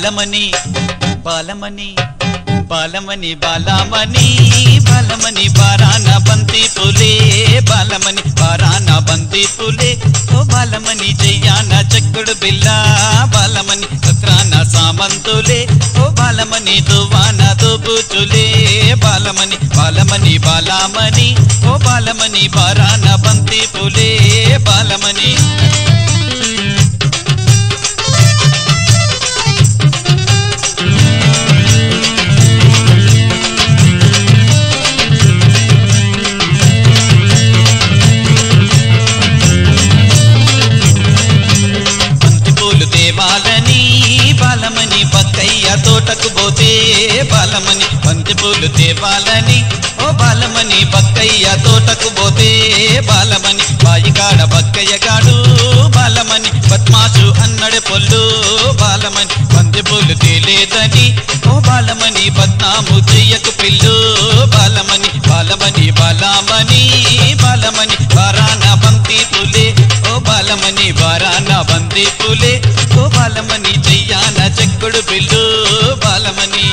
బాలమణి బాలమణి బాలమణి బాలమణి బాలమణి బారాన బంతి పులే బాలమణి బారాన బంతి పులే ఓ బాలమణి చెయ్యాన చెక్కుడు బిల్ల బాలమణి సత్రాన సామంతులే ఓ బాలమణి దువాన దుబుచులే బాలమణి బాలమణి బాలమణి ఓ బాలమణి బారాన బంతి పులే బాలమణి బంతి పూలు తేవాలని బాలమని బక్కయ్య తోటకు పోతే బాలమని బంతి పూలు తేవాలని ఓ బాలమని బక్కయ్య తోటకు పోతే బాలమని బాయికాడ బక్కయ్య గాడు బాలమని పద్మాసు అన్నడు పొల్లు బాలమని బంతి పూలు తేలేదని ఓ బాలమని బద్నాము చెయ్యకు పిల్లు బాలమని బాలమని బాలమని బాలమని బారాన బంతి పులే ఓ బాలమని బారాన బంతి పులే ఓ బాలమని చెయ్యాన చెక్కుడు పిల్లు బాలమని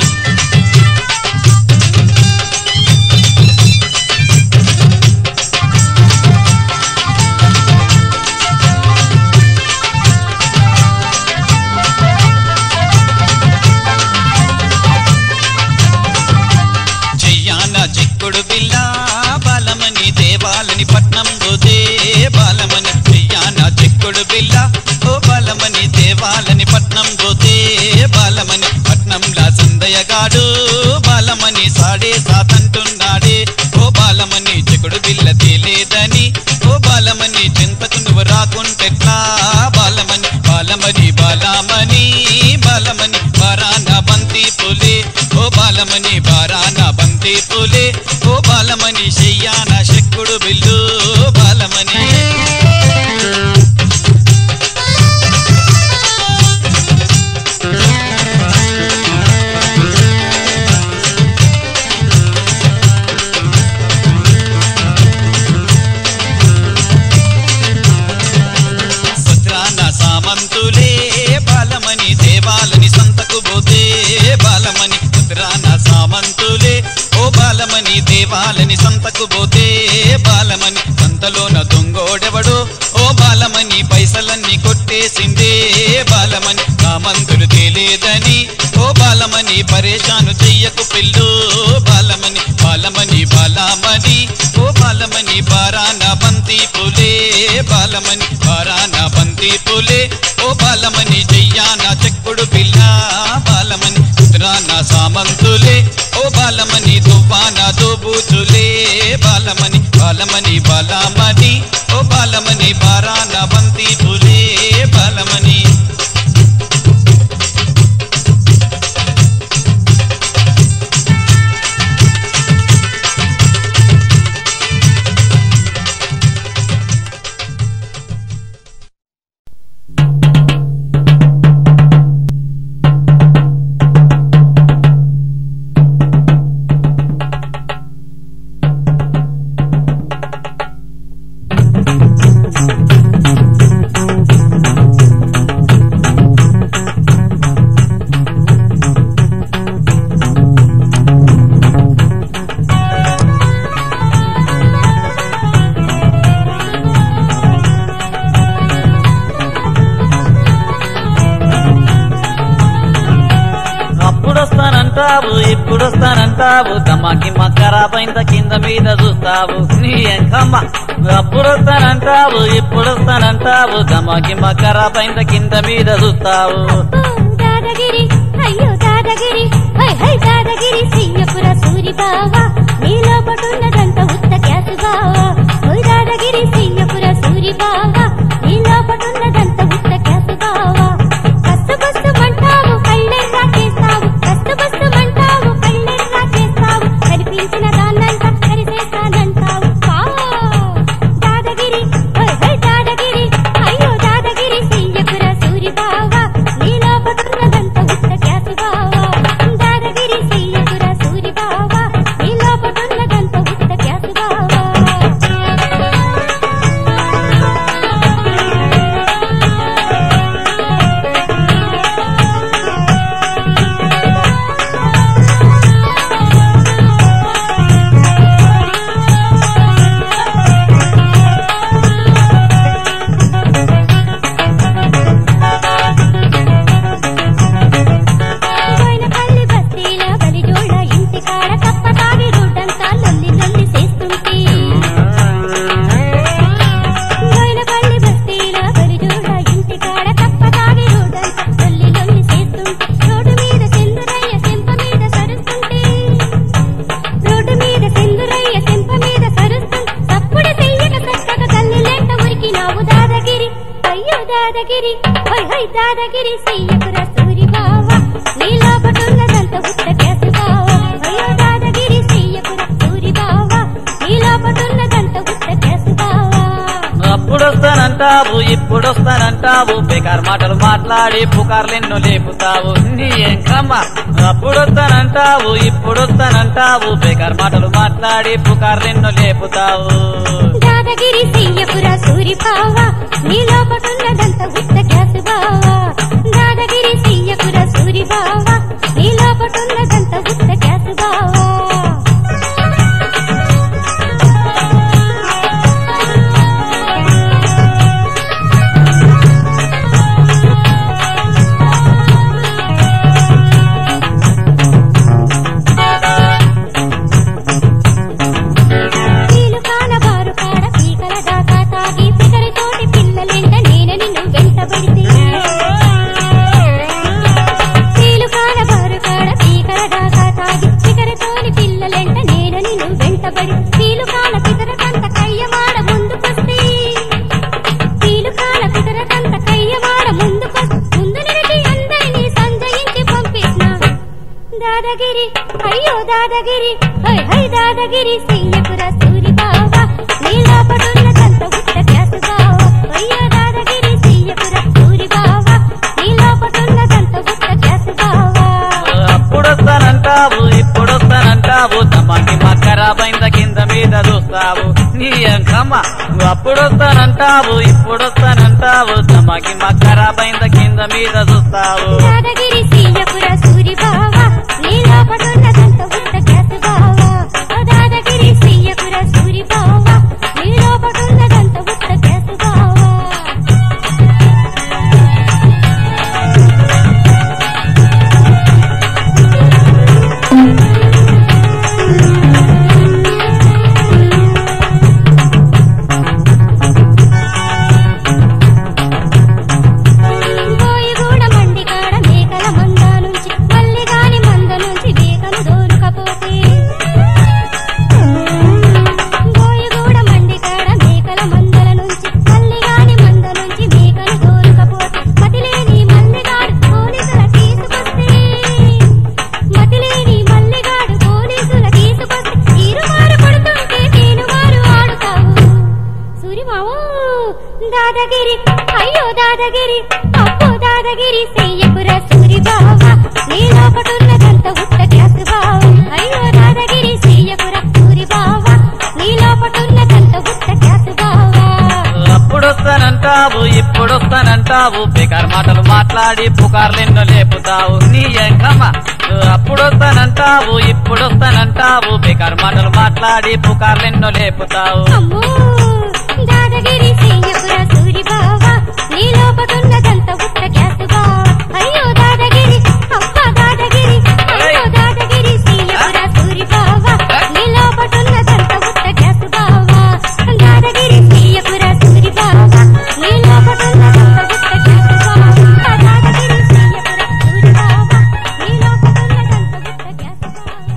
చెయ్యాన చిక్కుడు బిల్ల బాలమని దేవాలని పట్నం పోతే బాలమని చెయ్యాన చిక్కుడు బిల్ల ఓ బాలమని దేవాలని పట్నం పోతే బాలమని పట్నంలా సందయగాడు బాలమని సాడే సాతంటున్నాడే ఓ బాలమని చిక్కుడు బిల్ల తేలేదని ఓ బాలమని చింతకు నువ్వు రాకుంటెట్లా బాలమని బాలమని బాలమని బాలమని బారాన బంతి పులే ఓ బాలమని బారాన బంతి పులే ఓ బాలమని చెయ్యాన శక్కుడు బిల్లు బాలమని భద్రాన సామంతులే బాలమని దేవాలని సంతకు పోతే బాలమని భద్రాన సామంతులే ఓ బాలమని దేవాలని సంతకు పోతే బాలమని సంతలోన దొంగోడెవడు ఓ బాలమని పైసలన్నీ కొట్టేసిందే బాలమని సామంతులు తేలేదని ఓ బాలమని పరేషాను చెయ్యకు పిల్లు బాలమని బాలమని బాలమని ఓ బాలమని బారాన బంతి పులే బాలమని బారాన బంతి పులే ఓ బాలమని చెయ్యాన చెక్కుడు పిల్ల బాలమని ఉత్తరాన సామంతులే ఓ బాలమని దువ్వాన దోబూచులే బాలమని బాలమని బాలమని ఓ బాలమని బారాన బంతి పులే బాలమని అప్పుడొస్తానంటావు ఇప్పుడొస్తానంటావు తమకి మక్కరాపైంత కింద మీద చూస్తావు నీ ఎంకమ్మ అప్పుడొస్తానంటావు ఇప్పుడొస్తానంటావు తమకి మక్కరాపైంత కింద మీద చూస్తావు దాదగిరి అయ్యో దాదగిరి హై హై దాదగిరి సింగపుర సూరి బావా నీలో పటున్నదంత ఉత్త క్యాసు బావా ఓయ్ దాదగిరి సింగపుర సూరి బావా నీలో పటున్నదంత ఉత్త క్యాసు బావా కస్తు బస్తు మంటావు కళ్ళెర్రా చేస్తావు కస్తు బస్తు మంటావు కళ్ళెర్రా చేస్తావు కనిపించిన దాన్నంతా కరిసేస్తానంటావు దాదగిరి హై హై దాదగిరి అయ్యో దాదగిరి సింగపుర సూరి బావా నీలో పటున్నదంత ఉత్త క్యాసు బావా దాదగిరి సింగపుర సూరి దాదగిరి సీయపుర సూరి బావ నీలో పటున్నదంత ఉత్త గ్యాసు బావ అయ్యో దాదగిరి సీయపుర సూరి బావ నీలో పటున్నదంత ఉత్త గ్యాసు బావ అప్పుడొస్తానంటావు ఇప్పుడొస్తానంటావు బేకార్ మాటలు మాట్లాడి పుకార్లెన్నో లేపుతావు నీ ఎంకమ్మ అప్పుడొస్తానంటావు ఇప్పుడొస్తానంటావు బేకార్ మాటలు మాట్లాడి పుకార్లెన్నో లేపుతావు దాదగిరి సీయపుర సూరి బావ నీలో పటున్నదంత ఉత్త గ్యాసు బావ దాదగిరి సీయపుర సూరి బావ నీలో పటున్నదంత ఉత్త గ్యాసు బావ నీలు కానబారు కాడ పీకల దాకా తాగి పికరితోటి పిల్లలెంట నేను నిన్ను వెంటబడితే నీలు కానబారు కాడ పీకల దాకా తాగి పికరితోని పిల్లలెంట నేను నిన్ను వెంటబడి నీలు కాల పితరకంత కయ్యమాడ ముందుకొస్తే నీలు కాల పితరకంత కయ్యమాడ ముందుకొస్తే ముందు నిలిచి అందరినీ సంజయించి పంపించిన దాదగిరి అయ్యో దాదగిరి హై హై దాదగిరి సింగపుర సూరి బావ నీలో పడున్నదంత ఉత్త గ్యాసు బావ అయ్యో దాదగిరి సింగపుర సూరి బావ నీలో పడున్నదంత ఉత్త గ్యాసు బావ అప్పుడొస్తానంటావు ఇప్పుడొస్తానంటావు తమ్మకి మక్కరాబైంద కింద మీద చూస్తావు నీ ఎంకమ్మ అప్పుడొస్తానంటావు ఇప్పుడొస్తానంటావు తమ్మకి మక్కరాబైంద కింద మీద చూస్తావు దాదగిరి సింగపుర సూరి బావ నీలో పడున్నదంత ఉత్త గ్యాసు బావ ఓ దాదగిరి సింగపుర సూరి బావ నీలో పడున్నదంత ఉత్త గ్యాసు బావ బోయిగూడ మండి కాడ మేకల మంద నుంచి మల్లి గాని మంద నుంచి మేకలు దోలుకపోతే బోయిగూడ మండి కాడ మేకల మందల నుంచి మల్లి గాని మంద నుంచి మేకలు దోలుకపోతే మతిలేని మల్లిగాడు పోలీసుల తీసుకొస్తే మతిలేని మల్లిగాడు పోలీసుల తీసుకొస్తే తీరుమారు పడుతుంటే తీరుమారు ఆడుతావు సూరిమావు దాదగిరి అయ్యో దాదగిరి అప్పో దాదగిరి చెయ్యపుర సూరి బావ నీలో పడున్నదంత ఉత్త గ్యాసు బావ అయ్యో దాదగిరి చెయ్యపుర సూరి బావ నీలో పడున్నదంత ఉత్త గ్యాసు బావ అప్పుడొస్తానంటావు ఇప్పుడొస్తానంటావు బేకార్ మాటలు మాట్లాడి పుకార్లెన్నో లేపుతావు నీ ఎంకమ్మ అప్పుడొస్తానంటావు ఇప్పుడొస్తానంటావు బేకార్ మాటలు మాట్లాడి పుకార్లెన్నో లేపుతావు అమ్మో దాదగిరి చెయ్యపుర సూరి బావ నీలో పడున్నదంత ఉత్త గ్యాసు బావ అయ్యో దాదగిరి అప్ప దాదగిరి అయ్యో దాదగిరి చెయ్యపుర సూరి బావ నీలో పడున్నదంత ఉత్త గ్యాసు బావ దాదగిరి చెయ్యపుర సూరి బావ నీలో పడున్నదంత ఉత్త గ్యాసు బావ దాదగిరి చెయ్యపుర సూరి బావ నీలో పడున్నదంత ఉత్త గ్యాసు బావ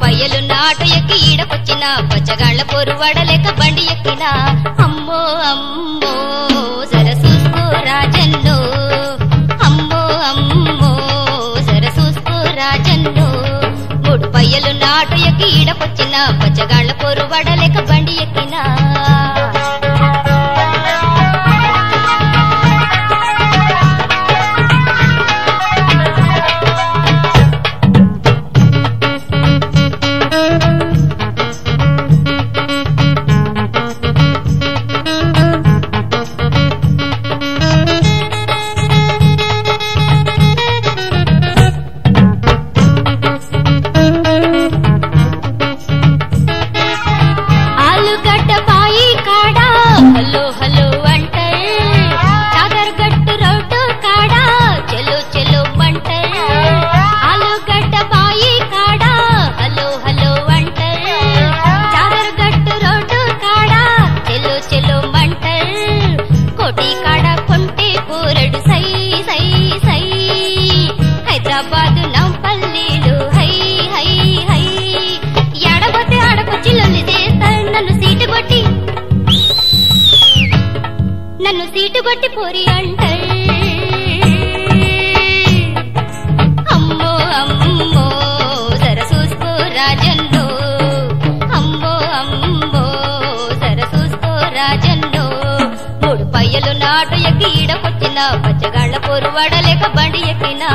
పయ్యలు నాటు ఎక్కి ఈడకొచ్చిన పచ్చగాళ్ళ పొరు వడలేక బండి ఎక్కిన అమ్మో అమ్మో జర చూసుకో రాజన్నో అమ్మో అమ్మో జర చూసుకో రాజన్నో మూడు పయ్యలు నాటు ఎక్కి ఈడకొచ్చిన పచ్చగాళ్ళ పొరు వడలేక బండి ఎక్కినా ఆలుగడ్డ బాయి కాడా హలో హలో అంటారు సాగర్ గట్టు రోడ్డు కాడా చెలో చెలో అంటారు ఆలుగడ్డ బాయి కాడా హలో హలో అంటారు సాగర్ గట్టు రోడ్డు కాడా చెలో చెలో అంటారు కోటి కాడ కొంటే కూరడు సై సై సై హైదరాబాద్ నంపల్లిలు హై హై హై ఎడబోతే ఆడకొచ్చి లొల్లి చేస్తారు నన్ను సీటు కొట్టి నన్ను సీటు కొట్టి పోరి అంటారు అమ్మో అమ్మో జర చూసుకో రాజన్నో అమ్మో అమ్మో జర చూసుకో రాజన్నో మూడు పయ్యలు నాటు ఎక్కి ఈడకొచ్చిన పచ్చగాళ్ళ పొరు వడలేక బండి ఎక్కినా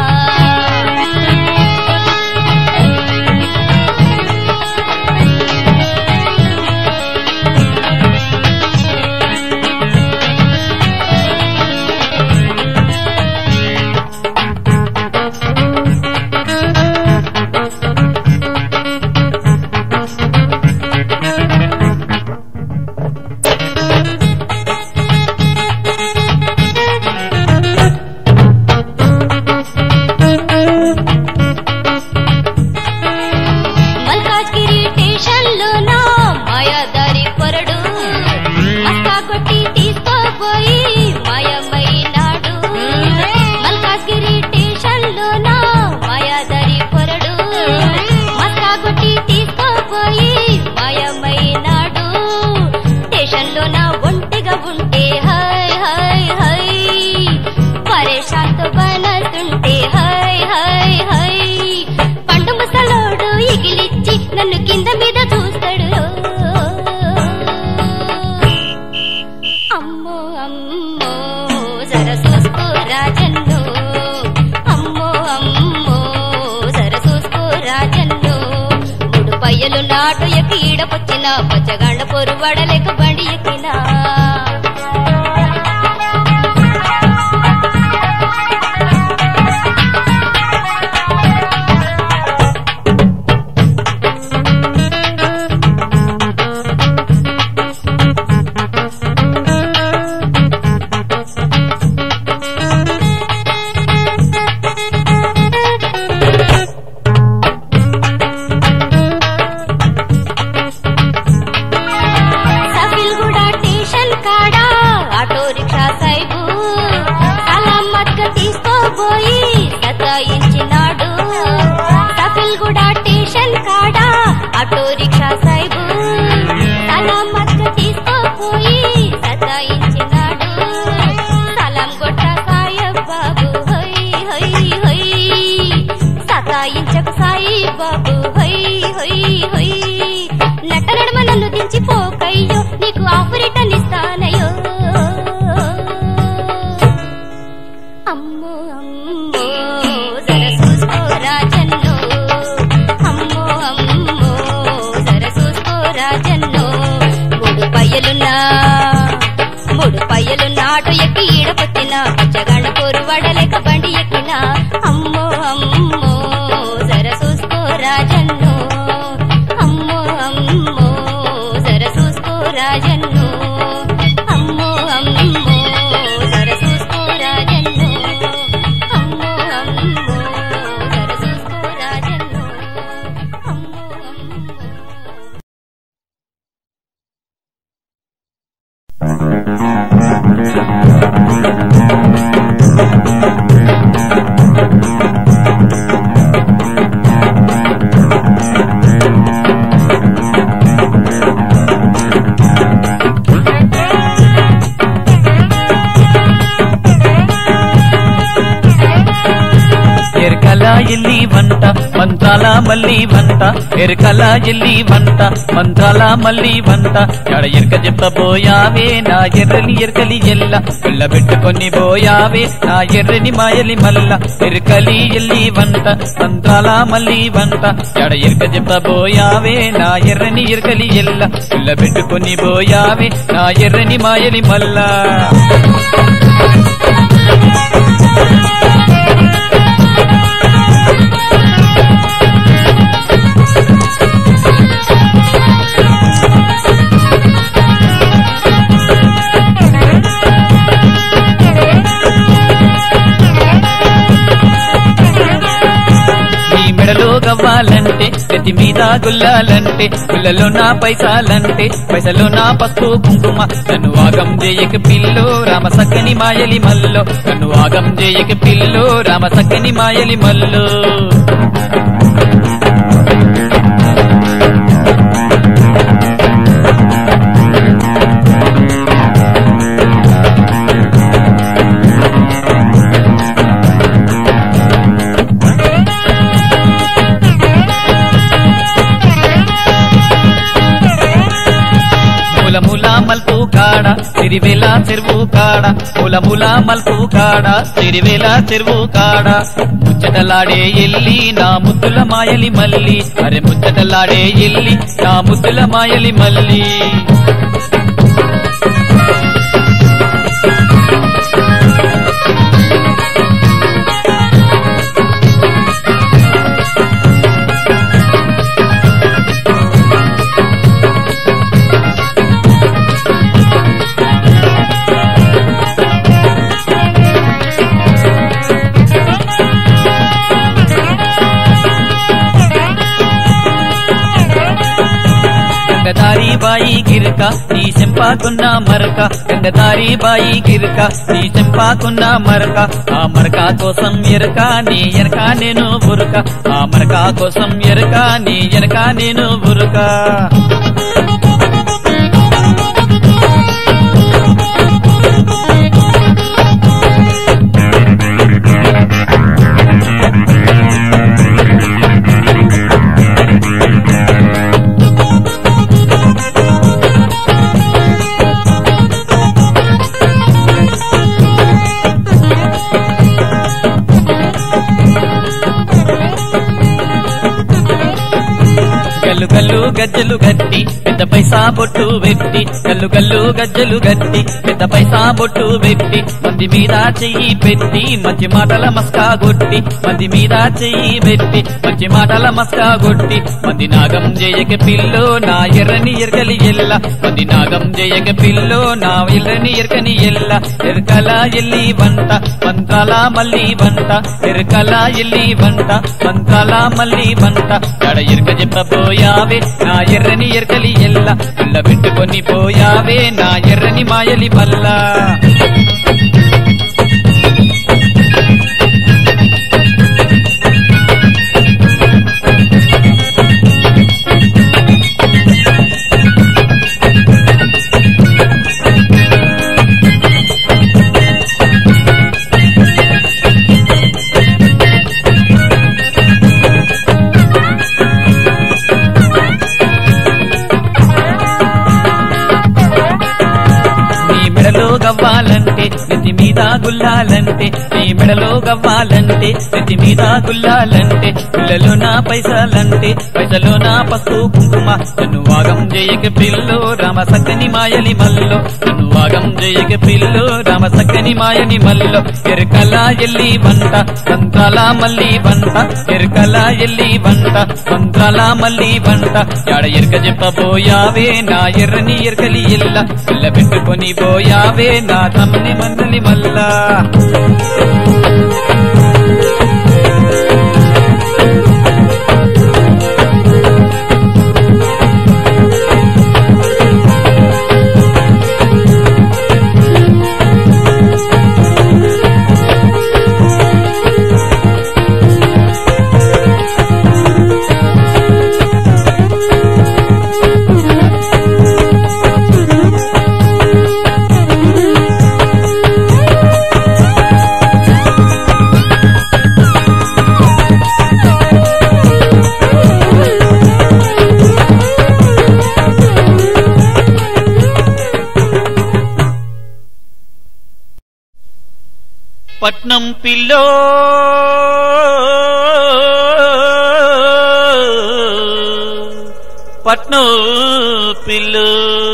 మల్కాజ్గిరి స్టేషన్ లోన మాయాదారి పొరడు మస్కా కొట్టి తీసుకోపోయి మాయమైనాడు మల్కాజ్గిరి స్టేషన్ లోన మాయాదారి పొరడు మస్కా కొట్టి తీసుకోపోయి మాయమైనాడు స్టేషన్ లోన ఒంటిగా ఉంటే హై హై హై పరేషాన్తో బనస్తుంటే హై హై హై పండు ముసలోడు ఇగిలిచ్చి నన్ను కింద మీద చూస్తాడు అమ్మో అమ్మో జర చూసుకో రాజన్ను అమ్మో అమ్మో జర చూసుకో రాజన్ను మూడు పయ్యలు నాటు ఎక్కి ఈడకొచ్చిన పచ్చగాళ్ళ పొరు వడలేక బండి ఎక్కినా సఫిల్గూడ స్టేషన్ కాడ ఆటో రిక్షా సైబు సలామత్ గా తీసుకోబోయి సతాయించినాడు సఫిల్గూడ స్టేషన్ కాడ ఆటో రిక్షా సైబు సలామత్ గా తీసుకోబోయి సతాయించినాడు సలాం కొట్ట సాయబ్ బాబు హై హై హై సతాయించకు సాయి బాబు హై హై హై నట నడమ నన్ను దించిపోకయ్యో నీకు ఆఫరిటన్ ఇస్తానయ్యో అమ్మో అమ్మో జర చూసుకో రాజన్నో అమ్మో అమ్మో జర చూసుకో రాజన్నో మూడు పయ్యలున్నా మూడు పయ్యలు నాటు ఎక్కి ఈడపట్టిన పచ్చగండ పొరు వడలేక బండి ఎక్కిన అమ్మో అమ్మో జర చూసుకో రాజన్నో అమ్మో అమ్మో జర చూసుకో రాజన్నో అమ్మో అమ్మో జర చూసుకో రాజన్నో అమ్మో అమ్మో జర చూసుకో రాజన్నో అమ్మో అమ్మో Thank మంత్రాల మల్లి వంట ఎరుకల ఎల్లి వంట మంత్రాల మల్లి వంట ఎడ ఎరక చెప్పబోయావే నా ఎర్రని ఎరకలి ఎల్ల పిల్ల పెట్టుకొని పోయావే నా ఎర్రని మాయలి మల్ల ఎరుకలి ఎల్లి వంట మంత్రాల మల్లి వంట ఎడ ఎరక చెప్పబోయావే నా ఎర్రని ఎరకలి ఎల్ల పిల్ల పెట్టుకొని పోయావే నా ఎర్రని మాయలి మల్ల నీ మెడలో గవ్వాలంటే గతి మీద గుల్లాలంటే గుల్లలో నా పైసాలంటే పైసలో నా పసుపు కుంకుమ నన్ను ఆగం చేయక పిల్లో రామ సక్కని మాయలి మల్లో నన్ను ఆగం చేయక పిల్లో రామ సక్కని మాయలి మల్లో మూల మూల మల్పు కాడ సిరివేల చెరువు కాడ మూల మూల మల్పు కాడ సిరివేల చెరువు కాడ ముచ్చటలాడే ఎల్లి నా ముద్దుల మాయలి మల్లి అరే ముచ్చటలాడే ఎల్లి నా ముద్దుల మాయలి మల్లి గంగదారి బాయి గిరక నీ చెంపాకున్న మరక గంగదారి బాయి గిరక నీ చెంపాకున్న మరక ఆ మరక కోసం ఎరక నీ ఎనక నేను బురక ఆ మరక కోసం ఎరక నీ ఎనక నేను బురక గల్లు గల్లు గజ్జలు గట్టి పెద్ద పైసా బొట్టు పెట్టి గల్లు గల్లు గజ్జలు గట్టి పెద్ద పైసా బొట్టు పెట్టి మంది మీద చెయ్యి పెట్టి మంచి మాటల మస్కా కొట్టి మంది మీద చెయ్యి పెట్టి మంచి మాటల మస్కా కొట్టి మంది నాగం జయక పిల్లో నా ఎర్రని ఎరకలి ఎల్ల మంది నాగం జయక పిల్లో నా ఎర్రని ఎరకని ఎల్ల ఎరకల ఎల్లి వంట మంత్రాల మల్లి వంట ఎరకల ఎల్లి వంట మంత్రాల మల్లి వంట ఎడ ఎరక చెప్పబోయావే నా ఎర్రని ఎరకలి ఎల్ల పిల్ల పెట్టుకొని పోయావే నా ఎర్రని మాయలి మల్ల నీ మెడలో గవ్వాలంటే నెత్తి మీద గుల్లాలంటే నీ మెడలో గవ్వాలంటే నెత్తి మీద గుల్లాలంటే పిల్లలో నా పైసలంటే పైసలో నా పసుపు కుంకుమ నన్ను వాగం చేయక పిల్లో రామ సక్కని మాయలి మల్లో నన్ను వాగం చేయక పిల్లో రామ సక్కని మాయని మల్లో ఎరుకల ఎల్లి వంట మంత్రాల మల్లి వంట ఎరుకల ఎల్లి వంట మంత్రాల మల్లి వంట యాడ ఎరక చెప్పబోయావే నా ఎర్రని ఎరకలి ఎల్ల పిల్ల పెట్టుకొని పోయావే నా తమ్ని మందలి మల్లా పట్నం పిల్లో పట్నం పిల్లో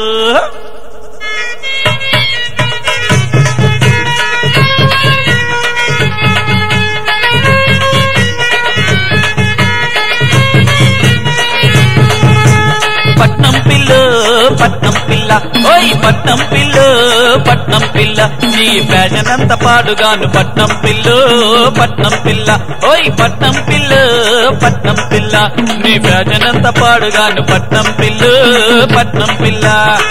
పట్నం పిల్ల పట్నం పిల్ల ఓయ్ పట్నం పిల్ల పట్నం పిల్ల నీ ఫ్యాషన్ అంత పాడుగాను పట్నం పిల్ల పట్నం పిల్ల ఓయ్ పట్నం పిల్ల పట్నం పిల్ల నీ ఫ్యాషన్ అంత పాడుగాను పట్నం పిల్ల పట్నం పిల్ల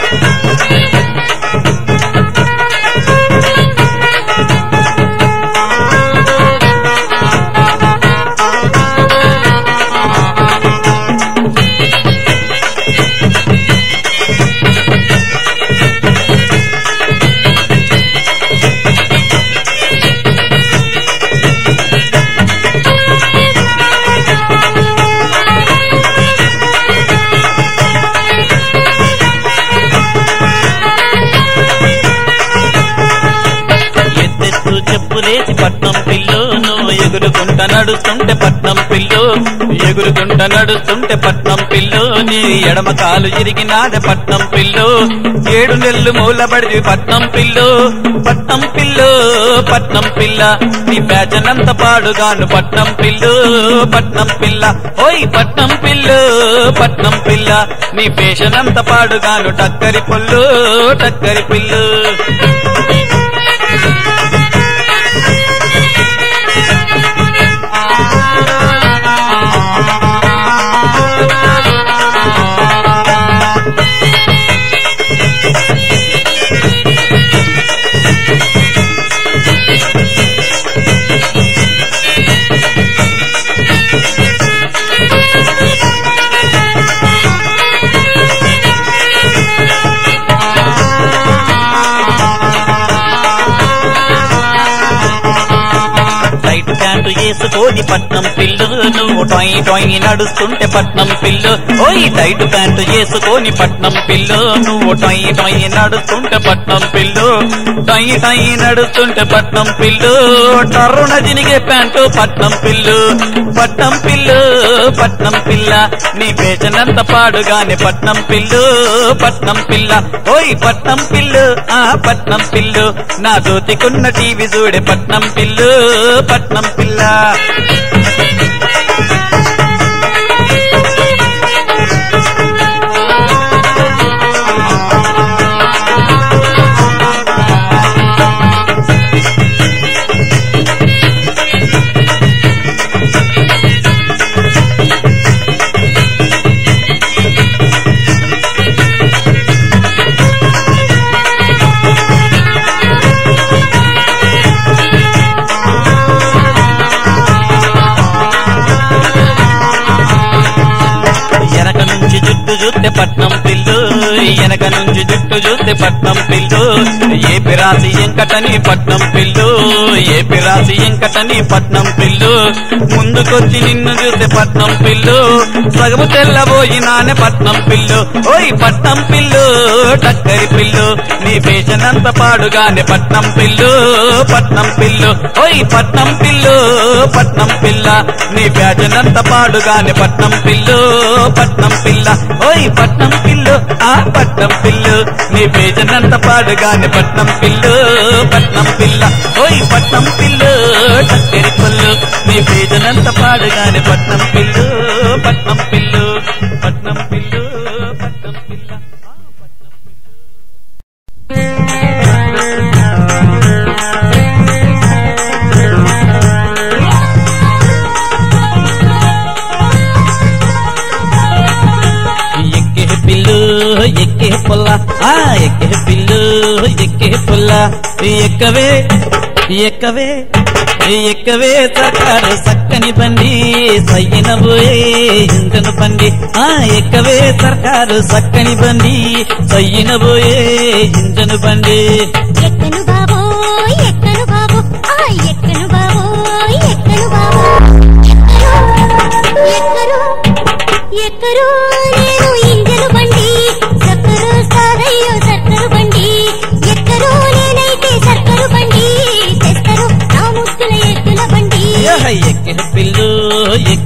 ఎత్తెత్తు చెప్పులేసి పట్నం పిల్లు నువ్వు ఎగురుకుంట నడుస్తుంటే పట్నం పిల్లు ఎగురుకుంట నడుస్తుంటే పట్నం పిల్లు నీ ఎడమ కాలు ఇరిగినాదే పట్నం పిల్లు ఏడు నెల్లు మూలబడిది పట్నం పిల్లు పట్నం పిల్లు పట్నం పిల్ల నీ ఫ్యాషన్ అంత పాడుగాను పట్నం పిల్లు పట్నం పిల్ల ఓయ్ పట్నం పిల్లు పట్నం పిల్ల నీ ఫేషన్ అంత పాడుగాను టక్కరి పుల్లు టక్కరి పిల్లు టైట్ ప్యాంటు వేసుకొని పట్నం పిల్లు నువ్వు టొయ్ టొయ్ నడుస్తుంటే పట్నం పిల్లు ఓయ్ టైట్ ప్యాంటు వేసుకొని పట్నం పిల్లు నువ్వు టొయ్ టొయ్ నడుస్తుంటే పట్నం పిల్లు టొయ్ టొయ్ నడుస్తుంటే పట్నం పిల్లు టర్రున జినిగే ప్యాంటు పట్నం పిల్లు పట్నం పిల్లు పట్నం పిల్ల నీ పేచనంత పాడుగానే పట్నం పిల్లు పట్నం పిల్ల ఓయ్ పట్నం పిల్లు ఆ పట్నం పిల్లు నా దోతికున్న టీవీ చూడే పట్నం పిల్లు పట్నం పిల్ల వెనక నుంచి జుట్టు చూస్తే పట్నం పిల్లు వెనక నుంచి జుట్టు చూస్తే పట్నం పిల్లు ఏ పిరాసి ఎంకటని పట్నం పిల్లు ఏ పిరాసి ఎంకటని పట్నం పిల్లు ముందుకొచ్చి నిన్ను చూస్తే పట్నం పిల్లు సగము తెల్లబోయినానే పట్నం పిల్లు ఓయ్ పట్నం పిల్లు టక్కరి పిల్లు నీ పేషన్ అంత పాడుగానే పట్నం పిల్లు పట్నం పిల్లు ఓయ్ పట్నం పిల్లు పట్నం పిల్ల నీ ప్యాచన్ అంత పాడుగానే పట్నం పిల్లు పట్నం పిల్ల ఓయ్ పట్నం పిల్లు ఆ పట్నం పిల్లు నీ పేజన్ అంత పాడుగానే పట్నం పిల్లు పట్నం పిల్ల ఓయ్ పట్నం పిల్లు టక్కరి పుల్లు నీ పేజన్ అంత పాడుగానే పట్నం పిల్లు పట్నం పిల్లు పట్నం పిల్లు పట్నం పిల్ల ఆ పట్నం పిల్లు ఎక్కే పిల్లు ఎక్కే పుల్ల ఆ ఎక్కే పిల్లు ఎక్కే పుల్ల ఎక్కవే ఎక్కవే ఎక్కవే సర్కారు సక్కని బండి సయ్యన పోయే ఇంజను బండి ఆ ఎక్కవే సర్కారు సక్కని బండి సయ్యన పోయే ఇంజను బండి ఎక్కను బాబో ఎక్కను బాబో ఆ ఎక్కను బాబో ఎక్కను బాబో ఎక్కరు ఎక్కరు నేను ఇంజను బండి సక్కరు సారయ్యో సక్కరు బండి ఎక్కరు నేనైతే సక్కరు బండి తెస్తరు నా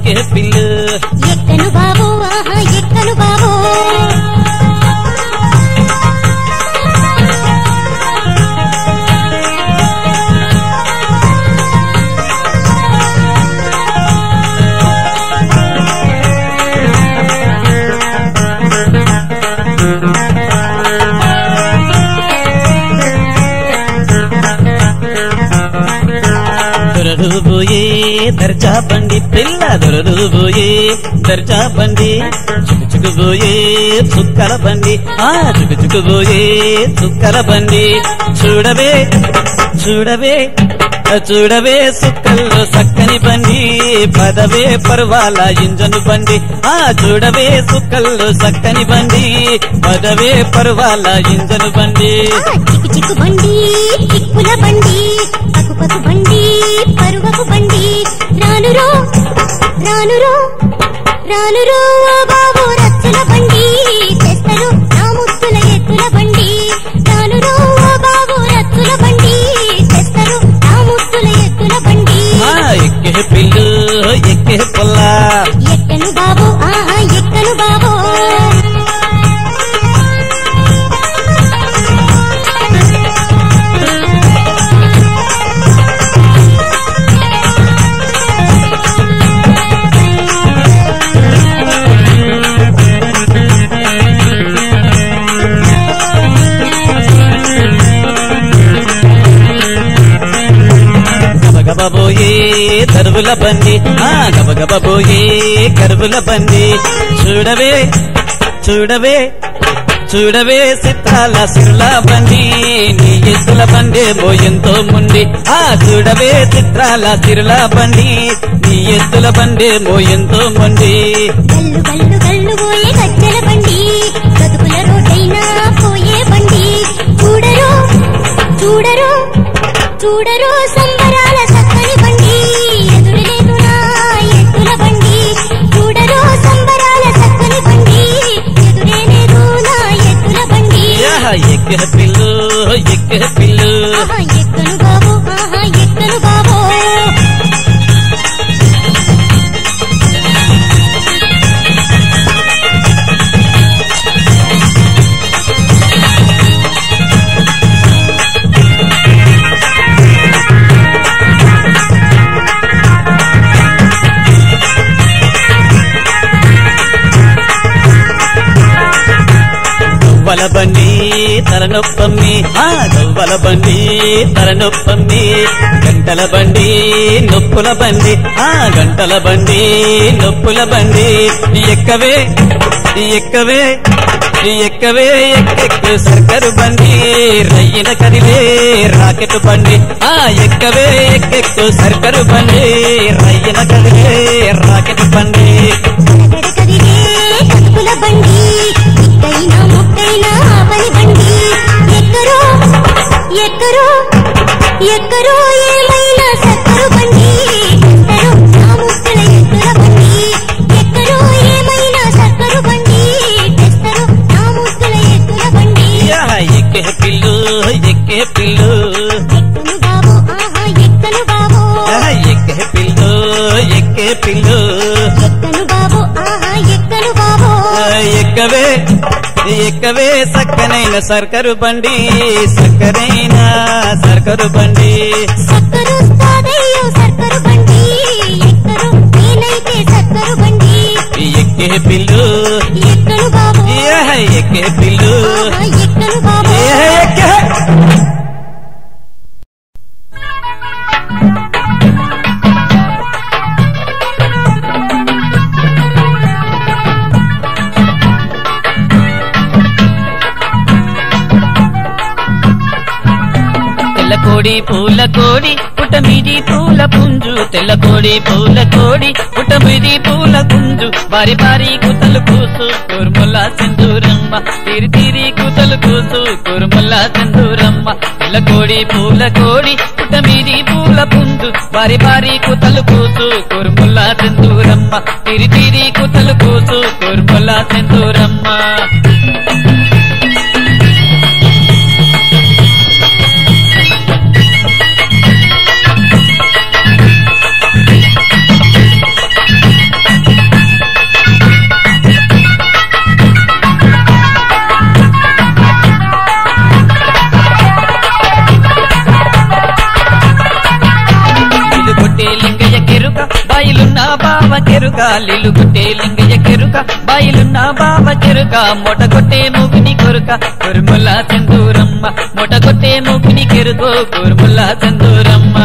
ఎక్కే పిల్లు ఎక్కను బాబు ఆహా ఎక్కను బాబు దొరలుబోయే దర్జా బండి పిల్ల దొరలుబోయే దర్జా బండి చుకుచుకుబోయే చుక్కల బండి ఆ చుకుచుకుబోయే చుక్కల బండి చూడవే చూడవే చూడవే సుక్కల్లో సక్కని బండి పదవే పర్వాల ఇంజను బండి ఆ చూడవే సుక్కల్లో సక్కని బండి పదవే పర్వాల ఇంజను బండి ఆ చిక్కు చిక్కు బండి చిక్కుల బండి పకు పకు బండి పరువకు బండి రానురో రానురో రానురో ఓ బాబు రచ్చుల బండి తెస్తరు నా ముత్తుల ఎత్తుల బండి రానురో ఓ బాబు రచ్చుల బండి తెస్తరు నా ముత్తుల ఎత్తుల బండి ఆ ఎక్కే పిల్లు ఎక్కే పొల్ల ఎక్కను బాబు ఆహా ఎక్కను బాబు గబగబబోయే కరువుల బండి ఆ గబగబబోయే కరువుల బండి చూడవే చూడవే చూడవే సిత్రాల సిరుల బండి నీ ఎద్దుల బండి ఎంతో ముండి ఆ చూడవే చిత్రాల సిరుల బండి నీ ఎద్దుల బండి ఎంతో ముండి గల్లు గల్లు గల్లు పోయే గజ్జల బండి బతుకుల రోడ్డైనా పోయే బండి చూడరో చూడరో చూడరో సంబరాల సక్కని బండి ఎదురులేదు నా ఎత్తుల బండి చూడరో సంబరాల సక్కని బండి ఎదురే లేదు నా ఎత్తుల బండి యాహ, ఎక్కే పిల్లు ఎక్కే పిల్లు ఆహా ఎక్కను బాబు ఆహా ఎక్కను బాబు గవ్వల బండి తలనొప్పమ్మి ఆ గవ్వల బండి తలనొప్పమ్మి గంటల బండి నొప్పుల బండి ఆ గంటల బండి నొప్పుల బండి ఎక్కవే ఎక్కవే ఎక్కవే ఎక్కెక్కు సర్కరు బండి రయ్యిన కదిలే రాకెట్ బండి ఆ ఎక్కవే ఎక్కెక్కు సర్కరు బండి రయ్యిన కదిలే రాకెట్ బండి కదడ కదిలే కత్తుల బండి ఇక్కైనా ముక్కైనా ఆపని బండి ఎక్కరో ఎక్కరో ఎక్కరో ఏమైనా సక్కరు బండి ఎక్కరో నా ముక్కల ఎత్తుల బండి ఎక్కరో ఏమైనా సక్కరు బండి తెస్తరు నా ముక్కల ఎత్తుల బండి యా, ఎక్కే పిల్లు ఎక్కే పిల్లు ఎక్కను బాబు ఆహా ఎక్కను బాబు యా, ఎక్కే పిల్లు ఎక్కే పిల్లు ఎక్కను బాబు ఆహా ఎక్కను బాబు ఆ, ఎక్కవే ఎక్కవే సక్కనైన సర్కరు బండి సక్కరైన సర్కరు బండి సక్కరు స్తాదయ్యో సక్కరు బండి ఎక్కరు నేనైతే సక్కరు బండి ఎక్కే పిల్లు ఎక్కను బాబు యా, ఎక్కే పిల్లు ఆహా, ఎక్కను బాబు యా, ఎక్కే తెల్ల కోడి పూల కోడి పుట్ట మీది పూల పుంజు తెల్ల కోడి పూల కోడి పుట్ట మీది పూల పుంజు బారి బారి కూతలు కూసు కూర్ముల్ల సింధూరమ్మ తీరి తీరి కూతలు కూసు కూర్ముల్ల సింధూరమ్మ తెల్ల కోడి పూల కోడి పుట్ట మీది పూల పుంజు బారి బారి కూతలు కూసు కూర్ముల్ల సింధూరమ్మ తీరి తీరి కూతలు కూసు కూర్ముల్ల సింధూరమ్మ కెరుక లీలు కొట్టే లింగయ్య కెరుక బాయిలున్న బావ కెరుక మొట కొట్టే మూగుని కొరుక కురుముల చందూరమ్మ మొట కొట్టే మూగుని కెరుకో కురుముల చందూరమ్మ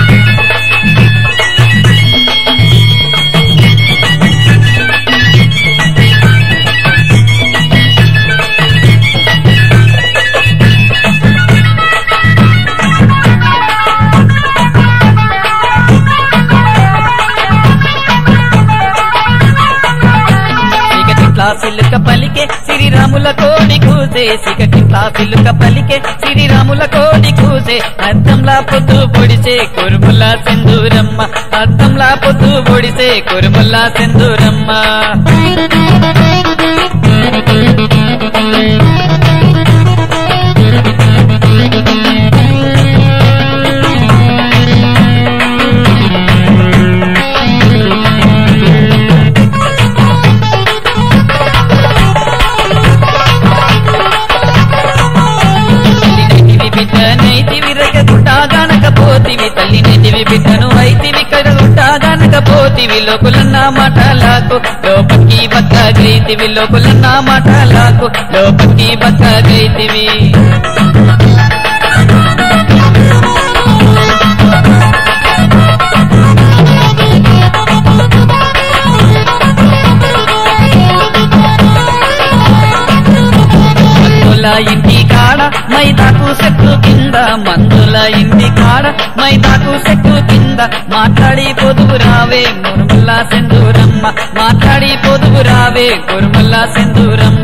సిగటిట్లా సిల్లుక పలికే శ్రీరాముల కోడి కూసే సిగటిట్లా సిల్లుక పలికే శ్రీరాముల కోడి కూసే అద్దంలా పొద్దు పొడిసే కురుముల సింధూరమ్మ అద్దంలా పొద్దు పొడిసే కురుముల సింధూరమ్మ తల్లినైతివి బిడ్డనైతివి రగగుంటాగానకపోతివి తల్లినైతివి బిడ్డను అయితివి కడగుంటాగానకపోతివి లోకులన్న మాటలకు లోపకి బక్కగైతివి లోకులన్న మాటలకు లోపకి బక్కగైతివి మందుల ఇంటి కాడ మైదాకు చెట్టు కింద మందుల ఇంటి కాడ మైదాకు చెట్టు కింద మాట్లాడి పొదువు రావే మురుముల్లా సెందూరమ్మ మాట్లాడి పొదువు రావే కురుముల్లా సెందూరమ్మ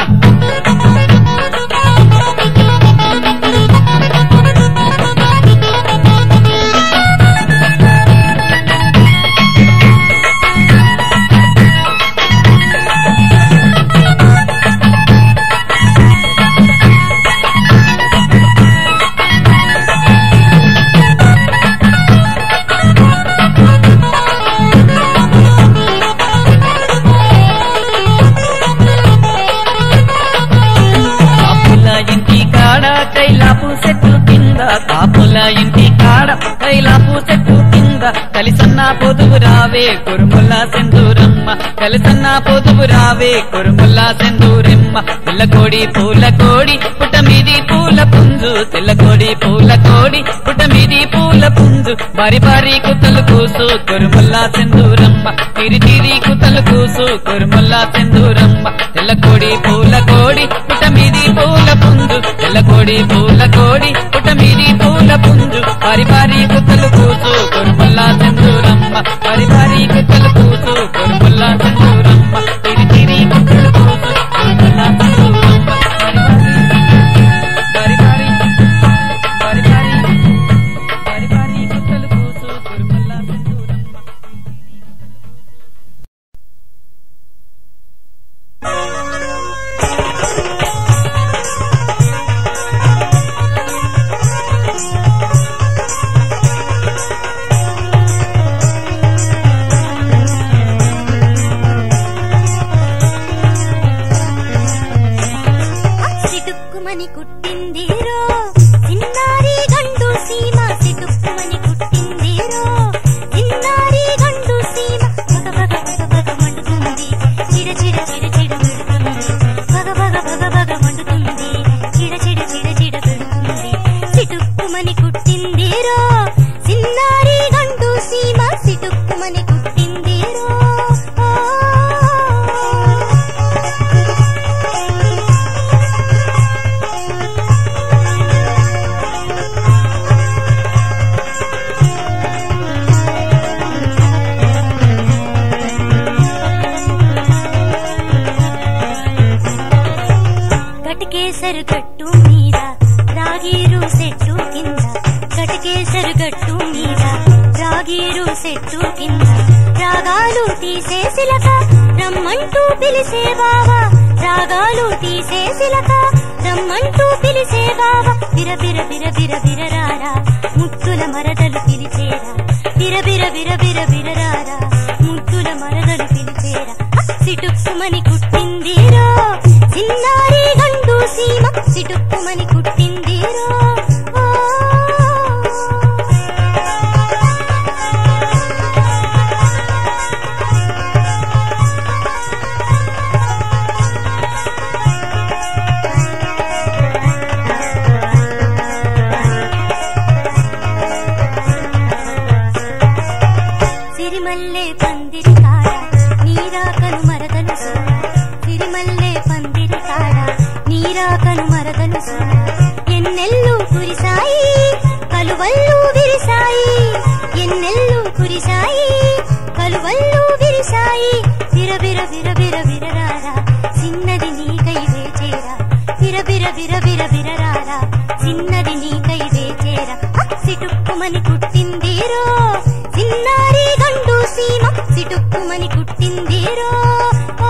కాపుల ఇంటి కాడ కైలాపు చెట్టు కింద కాపుల ఇంటి కాడ కైలాపు చెట్టు కింద కలిసన్న పొదువు రావే కురుముల సెందూరమ్మ కలిసన్న పొదువు రావే కురుముల సెందూరమ్మ పిల్లకోడి పూల కోడి పుట్ట మీది పూల పుంజు తెల్లకోడి పూల కోడి పుట్ట మీది పూల పుంజు బారి బారి కుతలు కూసు కురుముల సెందూరమ్మ తిరి తిరి కుతలు కూసు కురుముల సెందూరమ్మ తెల్లకోడి పూల కోడి పుట్ట మీది పూల పుంజు తెల్లకోడి పూల కోడి పుట్ట మీది పూల పుంజు పారి పారి కుత్తలు కూసు కురుమల్లా చందూరమ్మ పారి పారి కుత్తలు కూసు కురుమల్లా చందూరమ్మ తిరి తిరి కుత్తలు కూసు కురుమల్లా చందూరమ్మ పారి పారి పారి పారి పారి పారి కుత్తలు కూసు కురుమల్లా చందూరమ్మ సిటుక్కుమని కుట్టిందిరో చిన్నారి గండు సీమ సిటుక్కుమని కుట్టిందిరో చిన్నారి గండు సీమ పగ పగ పగ పగ మండుతుంది చిడ చిడ చిడ చిడ పెడుతుంది పగ పగ పగ పగ మండుతుంది చిడ చిడ చిడ చిడ పెడుతుంది సిటుక్కుమని కుట్టిందిరో చిన్నారి గండు సీమ సిటుక్కుమని కుట్టిందిరో గటకేసరు గట్టు మీద రాగీరు చెట్టు కింద గటకేసరు గట్టు మీద రాగీరు చెట్టు కింద రాగాలు తీసే సిలక రమ్మంటూ పిలిసే బావా రాగాలు తీసే సిలక రమ్మంటూ పిలిసే బావా బిర బిర బిర బిర బిర రారా ముత్తుల మరదలు పిలిచేరా బిర బిర బిర బిర బిర రారా ముత్తుల మరదలు పిలిచేరా సిటుక్కుమని కుట్టిందిరో చిన్నారి గండు సీమ సిటుక్కుమని కుట్టిందిరో ఆ. పందిరి కాడ నీరాకను మరదలు సూడ ఎన్నెల్లు కురిసాయి కలువల్లు విరిసాయి ఎన్నెల్లు కురిసాయి కలువల్లు విరిసాయి విరబిర విరబిర విరరారా చిన్నది నీకై వేచేరా విరబిర విరబిర విరరారా చిన్నది నీకై వేచేరా సిటుక్కుమని కుట్టిందిరో చిన్నారి గండు సీమ సిటుక్కుమని కుట్టిందిరో ఓ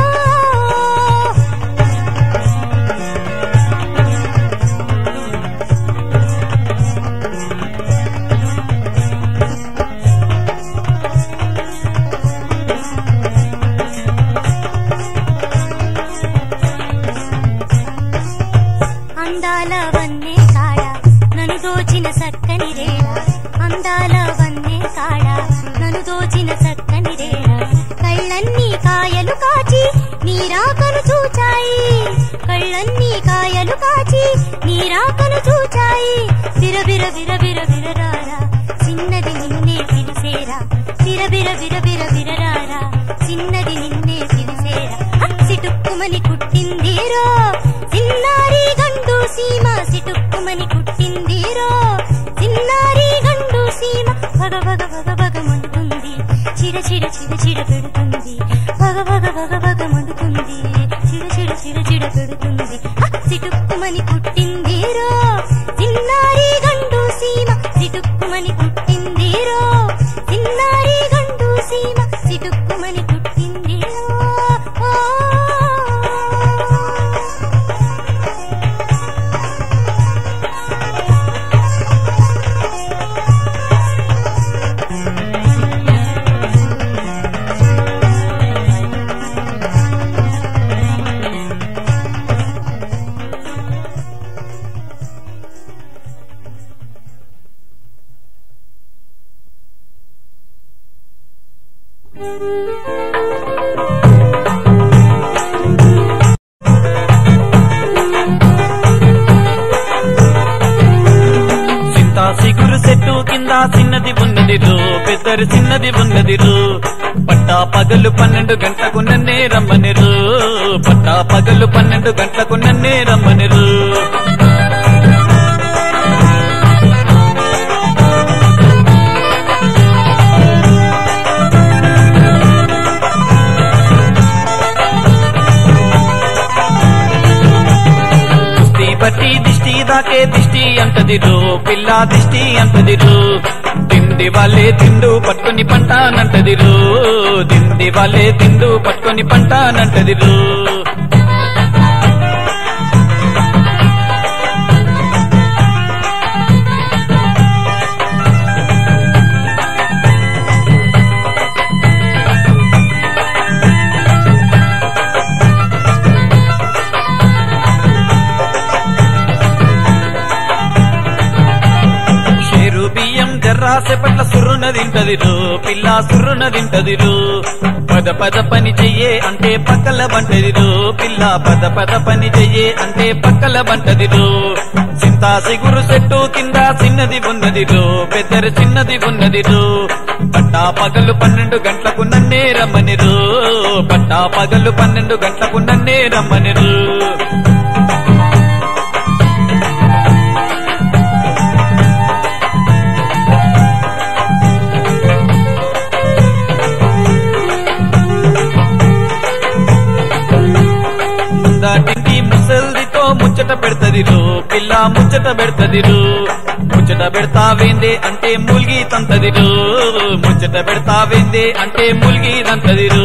అందాల వన్నే కాడ నన్ను దోచిన సక్కని రేడ అందాల వన్నే కాడ నన్ను దోచిన సక్కని రేడ కళ్ళన్నీ కాయలు కాచి నీరాకను చూచాయి కళ్ళన్నీ కాయలు కాచి నీరాకను చూచాయి విరబిర విరబిర విరరారా చిన్నది నిన్నే పిలిసేరా విరబిర విరబిర విరరారా చిన్నది నిన్నే పిలిసేరా సిటుక్కుమని కుట్టిందిరో చిన్నారి గండు సీమ సిటుక్కుమని కుట్టిందిరో చిన్నారి గండు సీమ భగ భగ భగ భగ మండుతుంది చిర చిర చిర చిర పెడుతుంది భగ భగ భగ భగ మండుతుంది చిర చిర చిర చిర పెడుతుంది సిటుక్కుమని కుట్టిందిరో చిన్నారి గండు సీమ సిటుక్కుమని కుట్టిందిరో చిన్నారి గండు సీమ సిటుక్కుమని కుట్టిందిరో ఓ చింతా సిగురు చెట్టు కింద చిన్నది ఉన్నది రో పెద్దరి చిన్నది ఉన్నది రో పట్టా పగలు పన్నెండు గంటలకు నన్నే రమ్మనిరు పట్టా పగలు పన్నెండు గంటలకు నన్నే రమ్మనిరు దిష్టి బట్టి దిష్టి దాకే దిష్టి అంటదిరు పిల్ల దిష్టి అంటదిరు దిండి వాళ్ళే తిండు పట్టుకొని పంట నంటదిరు దిండి వాళ్ళే తిండు పట్టుకొని పంట నంటదిరు షేరు బియ్యం జర్రాసె పట్ల సుర్రున తింటదిరు పిల్ల సుర్రున తింటదిరు పద పద పని చెయ్యే అంటే పక్కల బంటదిరు పిల్ల పద పద పని చెయ్యే అంటే పక్కల బంటదిరు చింతా సిగురు చెట్టు కింద చిన్నది ఉన్నదిరు పెద్దరి చిన్నది ఉన్నదిరు పట్టా పగలు పన్నెండు గంటలకు నన్నే రమ్మనిరు పట్టా పగలు పన్నెండు గంటలకు నన్నే రమ్మనిరు దాటికి ముసల్దితో ముచ్చట పెడతదిరు పిల్ల ముచ్చట పెడతదిరు ముచ్చట పెడతావేందే అంటే మూల్గి తంతదిరు ముచ్చట పెడతావేందే అంటే మూల్గి తంతదిరు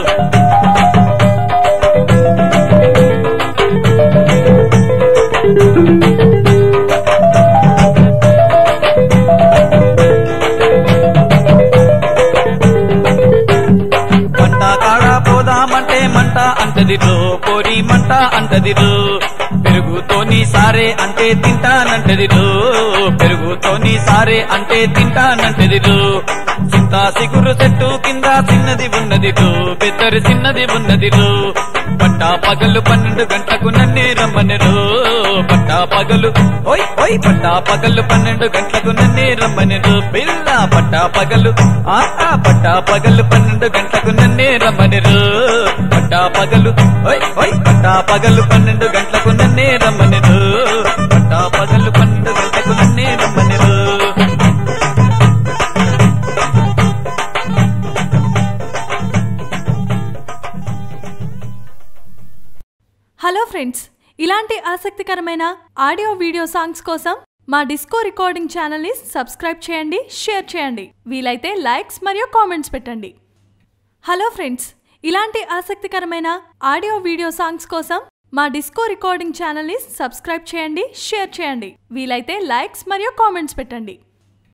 మంట కాడ పోదామంటే మంట అంటదిరు పోరి మంట అంటదిరు పెరుగుతోని సారే అంటే తింటానంటదిరు పెరుగుతోని సారే అంటే తింటానంటదిరు చింత సిగురు చెట్టు కింద చిన్నది ఉన్నదిరు పెద్దరి చిన్నది ఉన్నదిరు పట్టా పగలు పన్నెండు గంటలకు నన్నే రమ్మనిరు పట్టా పగలు ఓయ్ ఓయ్ పట్టా పగలు పన్నెండు గంటలకు నన్నే రమ్మనిరు పిల్ల పట్టా పగలు ఆ ఆ, పట్టా పగలు పన్నెండు గంటలకు నన్నే రమ్మనిరు పట్టా పగలు ఓయ్ ఓయ్ పట్టా పట్టా పగలు పన్నెండు గంటలకు నన్నే రమ్మనిరు పట్టా పగలు పన్నెండు గంటలకు నన్నే రమ్మనిరు హలో ఫ్రెండ్స్ ఇలాంటి ఆసక్తికరమైన ఆడియో వీడియో సాంగ్స్ కోసం మా డిస్కో రికార్డింగ్ ఛానల్ని సబ్స్క్రైబ్ చేయండి షేర్ చేయండి వీలైతే లైక్స్ మరియు కామెంట్స్ పెట్టండి హలో ఫ్రెండ్స్ ఇలాంటి ఆసక్తికరమైన ఆడియో వీడియో సాంగ్స్ కోసం మా డిస్కో రికార్డింగ్ ఛానల్ని సబ్స్క్రైబ్ చేయండి షేర్ చేయండి వీలైతే లైక్స్ మరియు కామెంట్స్ పెట్టండి